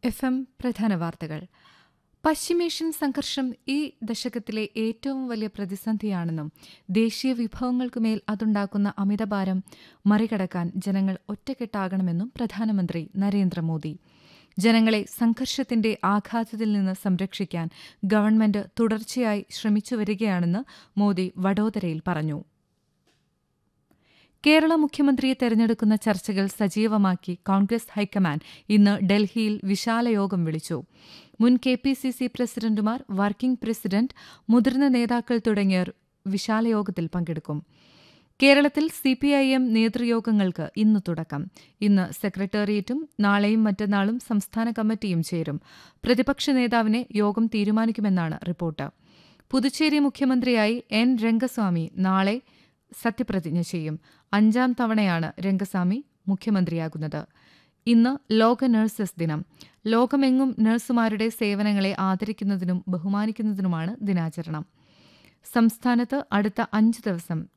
F M പ്രധാന വാർത്തകൾ പശ്ചിമേഷ്യൻ സംഘർഷം ഈ ദശകത്തിലെ ഏറ്റവും വലിയ പ്രതിസന്ധിയാണെന്നും ദേശീയ വിഭവങ്ങൾക്കുമേൽ അതുണ്ടാക്കുന്ന അമിതഭാരം മറികടക്കാൻ ജനങ്ങൾ ഒറ്റക്കെട്ടാകണമെന്നും പ്രധാനമന്ത്രി നരേന്ദ്രമോദി ജനങ്ങളെ സംഘർഷത്തിന്റെ ആഘാതത്തിൽ നിന്ന് സംരക്ഷിക്കാൻ ഗവൺമെന്റ് തുടർച്ചയായി ശ്രമിച്ചുവരികയാണെന്ന് മോദി വഡോദരയിൽ പറഞ്ഞു കേരള മുഖ്യമന്ത്രിയെ തെരഞ്ഞെടുക്കുന്ന ചർച്ചകൾ സജീവമാക്കി കോൺഗ്രസ് ഹൈക്കമാൻഡ് ഇന്ന് ഡൽഹിയിൽ വിശാല യോഗം വിളിച്ചു മുൻ കെ പി സി സി പ്രസിഡന്റുമാർ വർക്കിംഗ് പ്രസിഡന്റ് മുതിർന്ന നേതാക്കൾ തുടങ്ങിയവർ വിശാല യോഗത്തിൽ പങ്കെടുക്കും കേരളത്തിൽ സിപിഐഎം നേതൃയോഗങ്ങൾക്ക് ഇന്ന് തുടക്കം ഇന്ന് സെക്രട്ടേറിയറ്റും നാളെയും മറ്റന്നാളും സംസ്ഥാന കമ്മിറ്റിയും ചേരും പ്രതിപക്ഷ നേതാവിനെ യോഗം തീരുമാനിക്കുമെന്നാണ് റിപ്പോർട്ട് പുതുച്ചേരി മുഖ്യമന്ത്രിയായി എൻ രംഗസ്വാമി നാളെ സത്യപ്രതിജ്ഞ ചെയ്യും അഞ്ചാം തവണയാണ് രംഗസ്വാമി മുഖ്യമന്ത്രിയാകുന്നത് ഇന്ന് ലോക നഴ്സസ് ദിനം ലോകമെങ്ങും നഴ്സുമാരുടെ സേവനങ്ങളെ ആദരിക്കുന്നതിനും ബഹുമാനിക്കുന്നതിനുമാണ് ദിനാചരണം സംസ്ഥാനത്ത് അടുത്ത അഞ്ച് ദിവസം